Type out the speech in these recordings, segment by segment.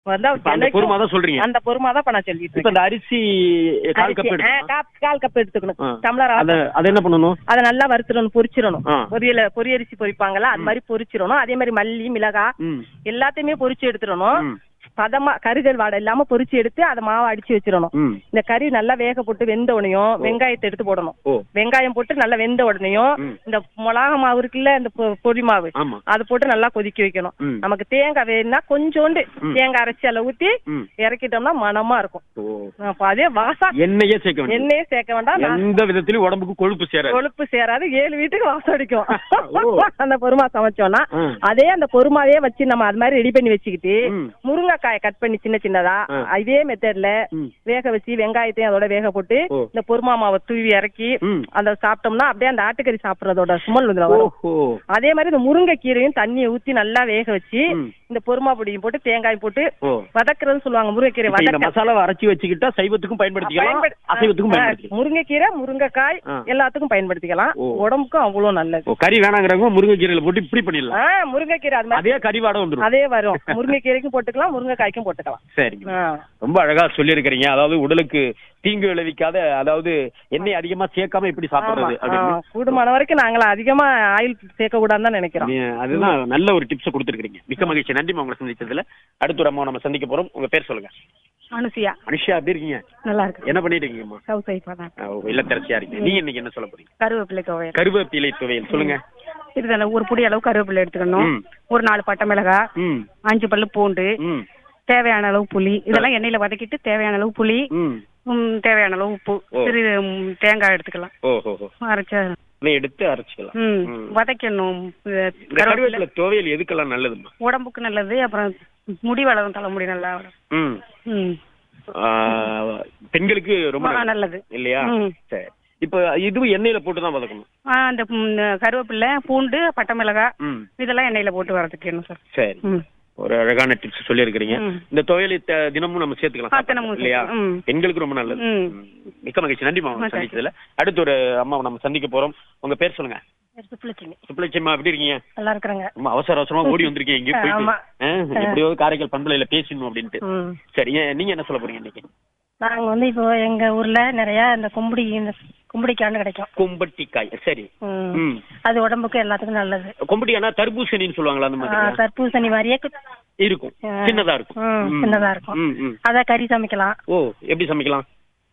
வந்து இப்ப அந்த பொறுமா தான் சொல்றீங்க அந்த பொறுமா தான் இப்ப நான் சொல்லிட்டு இப்ப இருக்கேன் இந்த அரிசி கால் கப் அரிசி, ஆ, எடுத்து காப்- கால் கப் எடுத்துக்கணும் ஆ. டம்ளர் அத அத என்ன பண்ணணும் அதை நல்லா வறுத்துடணும் பொரிச்சிடணும் ஆ. பொரியல பொரியரிசி பொரிப்பாங்கல்ல அது மாதிரி பொரிச்சிடணும் அதே மாதிரி மல்லி மிளகாய் ம் எல்லாத்தையுமே பொரிச்சு எடுத்துடணும் ம். பதமா கருகல் வாடை இல்லாம பொரிச்சு எடுத்து அதை மாவை அடிச்சு வச்சிடணும் ம் இந்த கறி நல்லா வேக போட்டு வெந்த உடனேயும் வெங்காயத்தை எடுத்து போடணும் ஓ வெங்காயம் போட்டு நல்லா வெந்த உடனேயும் ம். இந்த மிளகா மாவு இருக்குல்ல இந்த பொ- பொடி மாவு ஆமா அது போட்டு நல்லா கொதிக்க வைக்கணும் ம். நமக்கு தேங்காய் வேணும்னா கொஞ்சோண்டு ம். தேங்காய் அரைச்சி அதில் ஊத்தி ம் இறக்கிட்டோம்னா மணமா இருக்கும் ஓ அப்ப அதே வாசம் எண்ணெயே சேர்க்க வேண்டியது எண்ணெயே சேர்க்க வேண்டாம் நான் எந்த விதத்திலயும் உடம்புக்கு கொழுப்பு சேராது கொழுப்பு சேராது ஏழு வீட்டுக்கு வாசம் அடிக்கும் ஓ. அந்த பொறுமா சமைச்சோம்னா ஆ. அதே அந்த பொறுமாவே வச்சு நம்ம அது மாதிரி ரெடி பண்ணி வச்சுக்கிட்டு ம். முருங்கைக்காயை கட் பண்ணி சின்ன சின்னதா ஆ. இதே மெத்தட்ல ம். வேக வச்சு வெங்காயத்தையும் அதோட வேக போட்டு ஓ. இந்த பொறுமா மாவை தூவி இறக்கி ம். அந்த சாப்பிட்டோம்னா அப்படியே அந்த ஆட்டுக்கறி சாப்பிடுறதோட சுமல் இதுல வரும் ஓஹோ அதே மாதிரி இந்த முருங்கை கீரையும் தண்ணியை ஊத்தி நல்லா வேக வச்சு ம். இந்த பொறுமா பொடியும் போட்டு தேங்காயும் போட்டு ஓ வதக்குறதுன்னு சொல்லுவாங்க முருங்கைக்கீரை இப்ப இந்த வதக்க மசாலாவை அரைச்சி வச்சுக்கிட்டா சைவத்துக்கும் பயன்படுத்திக்கலாம் பயன்படு- அசைவத்துக்கும் ஆ, பயன்படுத்திக்கலாம் முருங்கைக்கீரை முருங்கைக்காய் ஆ. எல்லாத்துக்கும் பயன்படுத்திக்கலாம் ஓ. உடம்புக்கும் அவ்வளவு நல்லது ஓ, கறி வேணாங்கிறவங்க முருங்கைக்கீரையில போட்டு இப்படி பண்ணிடலாம் ஆ முருங்கைக்கீரை அது மாதிரி அதே கறி வாடை வந்துடும் அதே வரும் முருங்கைக்கீரைக்கும் போட்டுக்கலாம் முருங்கைக்காய்க்கும் போட்டுக்கலாம் சரிங்க ஆ. ரொம்ப அழகா சொல்லியிருக்கிறீங்க அதாவது உடலுக்கு தீங்கு விளைவிக்காத அதாவது எண்ணெய் அதிகமா சேர்க்காம எப்படி ஆமா சாப்பிடுறது ஆ, அப்படின்னு கூடுமான வரைக்கும் நாங்கள அதிகமா ஆயில் சேர்க்க கூடாதுன்னு தான் நினைக்கிறோம் நீ- அதுதான் நல்ல ஒரு டிப்ஸ் கொடுத்துருக்கீங்க மிக்க மகிழ்ச்சி நன்றி உங்களை சந்திச்சதுல அடுத்த ஒரு அம்மா நம்ம சந்திக்க போறோம் உங்க பேர் சொல்லுங்க அனுசியா அனுஷா எப்படி இருக்கீங்க நல்லா இருக்கு என்ன பண்ணிட்டு இருக்கீங்கம்மா ஹவுஸ் ஒய்ஃபா தான் ஆ, ஓ, இல்லத்தரசியா இருக்கீங்க நீங்க இன்னைக்கு என்ன சொல்ல போறீங்க கருவேப்பிலை துவையல் கருவேப்பிலை துவையல் சொல்லுங்க இதுதானே ஒரு புடி அளவு கருவேப்பிலை எடுத்துக்கணும் ம். ஒரு நாலு பட்டை மிளகாய் ம் அஞ்சு பல்லு பூண்டு ம் தேவையான அளவு புளி இதெல்லாம் எண்ணெயில வதக்கிட்டு தேவையான அளவு புளி ம் ம், தேவையான அளவு உப்பு ஓ. சிறிது ம், தேங்காய் எடுத்துக்கலாம் ஓஹோ அரைச்ச நீ எடுத்து அரைச்சிக்கலாம் ம் ம். வதக்கணும் இது இந்த கருவேப்பிலை கருவேப்பிலை துவையல் எதுக்கெல்லாம் நல்லதுமா உடம்புக்கு நல்லது அப்புறம் முடி வளரும் தலைமுடி நல்லா வளரும் ம் ம் ஆ, பெண்களுக்கு ரொம்ப ஆ, நல்லது. நல்லது இல்லையா ம். சரி இப்போ இதுவும் எண்ணெயில போட்டு தான் வதக்கணும் ஆ அந்த ம், இந்த கருவேப்பிலை பூண்டு பட்டை மிளகாய் ம் இதெல்லாம் எண்ணெயில போட்டு வதக்கணும் சார் சரி ம் ஒரு அழகான டிப்ஸ் சொல்லியிருக்கிறீங்க ம். இந்த துவையலை த- தினமும் நம்ம ஆ, சேர்த்துக்கலாம் தினமும் இல்லையா சேர்த்துக்கலாம். ம். பெண்களுக்கு ரொம்ப நல்லது ம். ம். மிக்க மகிழ்ச்சி நன்றி மாமா ஆ, சந்திச்சதுல அடுத்து ஒரு அம்மாவை நம்ம சந்திக்க போறோம் உங்க பேர் சொல்லுங்க சுப்புலட்சுமி சுப்புலட்சுமா எப்படி இருக்கீங்க நல்லா இருக்கிறாங்க ரொம்ப அவசர அவசரமா ஓடி வந்திருக்கீங்க எங்கேயும் போயிட்டு ஆமா. ஆ, எப்படியோ காரைக்கால் பண்பலையில பேசணும் அப்படின்ட்டு ம் சரி ஏன் நீங்க என்ன சொல்ல போறீங்க இன்னைக்கு நாங்க வந்து இப்போ எங்க ஊர்ல நிறைய இந்த கும்படி இந்த கும்படிக்கான்னு கிடைக்கும் கொம்பட்டிக்காய் சரி ம். ம் அது உடம்புக்கு எல்லாத்துக்கும் நல்லது கொம்பட்டியானா தர்பூசணின்னு சொல்லுவாங்களா அந்த ஆ, மாதிரி தர்பூசணி மாதிரியே கு- இருக்கும் ஆ. சின்னதா இருக்கும் ம், ம். சின்னதா இருக்கும் ம், ம். அத கறி சமைக்கலாம் ஓ எப்படி சமைக்கலாம்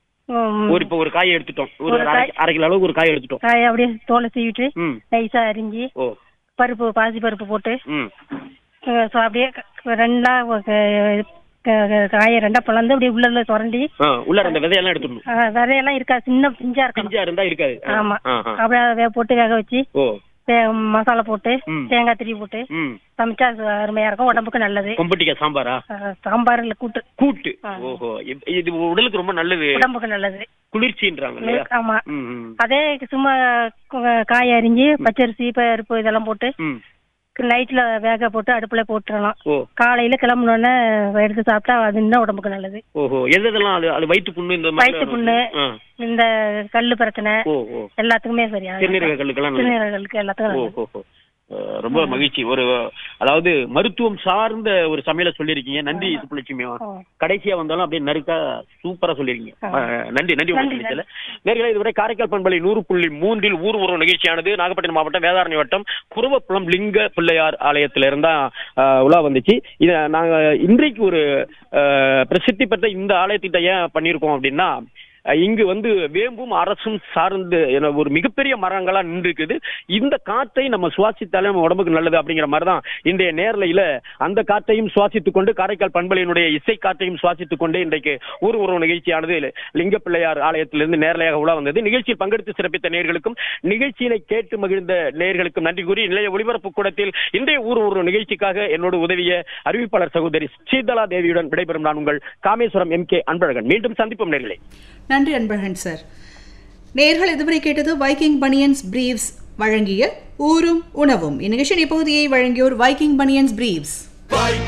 ம், ஒரு இப்ப ஒரு காயை எடுத்துட்டோம் ஒரு ஒரு அரை காய். அரை கிலோ அளவுக்கு ஒரு காய் எடுத்துட்டோம் காயை அப்படியே தோலை சீவிட்டு ம் நைஸா அரிஞ்சு ஓ பருப்பு பாசி பருப்பு போட்டு ம் அஹ், so அப்படியே க- ரெண்டா ஒ- க- க- க- காயை ரெண்டா பிளந்து அப்படியே உள்ள சுரண்டி ஆ உள்ள அந்த விதையெல்லாம் எடுத்துடணும் அஹ், விதையெல்லாம் இருக்கா சின்ன பிஞ்சா இருக்கணும் பிஞ்சா இருந்தா இருக்காது ஆ, ஆமா ஆ, ஆ. அப்படியே அதை வே- போட்டு வேக வச்சு ஓ தே- மசாலா போட்டு ம். தேங்காய் திருவி போட்டு ம் சமைச்சா அது அருமையா இருக்கும் உடம்புக்கு நல்லது கொம்பட்டிக்காய் சாம்பாரா அஹ், சாம்பார் இல்ல கூட்டு கூட்டு ஆ. ஓஹோ இது- இது உடலுக்கு ரொம்ப நல்லது உடம்புக்கு நல்லது குளிர்ச்சின்றாங்க இல்லையா ஆமா ம் ம் அதே சும்மா கு- காய் அரிஞ்சு பச்சரிசி பருப்பு இதெல்லாம் போட்டு ம் நைட்ல வேக போட்டு அடுப்புல போட்டுறலாம் ஓ காலையில கிளம்புனோடனே எடுத்து சாப்பிட்டா அது இன்னும் உடம்புக்கு நல்லது ஓஹோ எது எதெல்லாம் அது அது வயிற்று புண்ணு இந்த மாதிரி வயிற்று புண்ணு ஆ. இந்த கல்லு பிரச்சனை ஓ ஓ எல்லாத்துக்குமே சரியா சிறுநீரக கல்லுக்கெல்லாம் நல்லது. சிறுநீரகங்களுக்கு எல்லாத்துக்கும் ஓ நல்லது ஓ ஓ. அஹ் ரொம்ப மகிழ்ச்சி ஒரு அதாவது மருத்துவம் சார்ந்த ஒரு சமையலை சொல்லியிருக்கீங்க நன்றி சுப்புலட்சுமி ஆ. கடைசியா வந்தாலும் அப்படியே நறுக்கா சூப்பரா சொல்லிருக்கீங்க ஆ. அஹ் நன்றி நன்றி நன்றி, உங்களுக்கு நேர்களை இதுவரை காரைக்கால் பண்பலை நூறு புள்ளி மூன்றில் ஊர் ஒரு நிகழ்ச்சியானது நாகப்பட்டினம் மாவட்டம் வேதாரணி வட்டம் குருவப்புலம் லிங்க பிள்ளையார் ஆலயத்துல இருந்தா அஹ், உலா வந்துச்சு இத நாங்க இன்றைக்கு ஒரு அஹ், பிரசித்தி பெற்ற இந்த ஆலயத்திட்ட ஏன் பண்ணியிருக்கோம் அப்படின்னா அஹ், இங்கு வந்து வேம்பும் அரசும் சார்ந்து என ஒரு மிகப்பெரிய மரங்களா நின்று இருக்குது இந்த காற்றை நம்ம சுவாசித்தாலே நம்ம உடம்புக்கு நல்லது அப்படிங்கிற மாதிரி தான் இன்றைய நேரலையில அந்த காற்றையும் சுவாசித்துக் கொண்டு காரைக்கால் பண்பலையினுடைய இசை காற்றையும் சுவாசித்துக் கொண்டு இன்றைக்கு ஊர் உறவு நிகழ்ச்சியானது லிங்க பிள்ளையார் ஆலயத்திலிருந்து நேரலையாக உலா வந்தது நிகழ்ச்சியில் பங்கெடுத்து சிறப்பித்த நேர்களுக்கும் நிகழ்ச்சியினை கேட்டு மகிழ்ந்த நேர்களுக்கும் நன்றி கூறி நிலைய ஒளிபரப்பு கூடத்தில் இன்றைய ஊர் உறவு நிகழ்ச்சிக்காக என்னோடு உதவிய அறிவிப்பாளர் சகோதரி ஸ்ரீதலா தேவியுடன் விடைபெறும் நான் உங்கள் காமேஸ்வரம் எம் கே அன்பழகன் மீண்டும் சந்திப்போம் நேர்களே நன்றி அன்பழகன் சார் நேர்கள் இதுவரை கேட்டது வைக்கிங் பனியன்ஸ் பிரீவ்ஸ் வழங்கிய ஊரும் உணவும் இந்நிகழ்ச்சியின் இப்பகுதியை வழங்கியோர் வைக்கிங் பனியன்ஸ் பிரீவ்ஸ்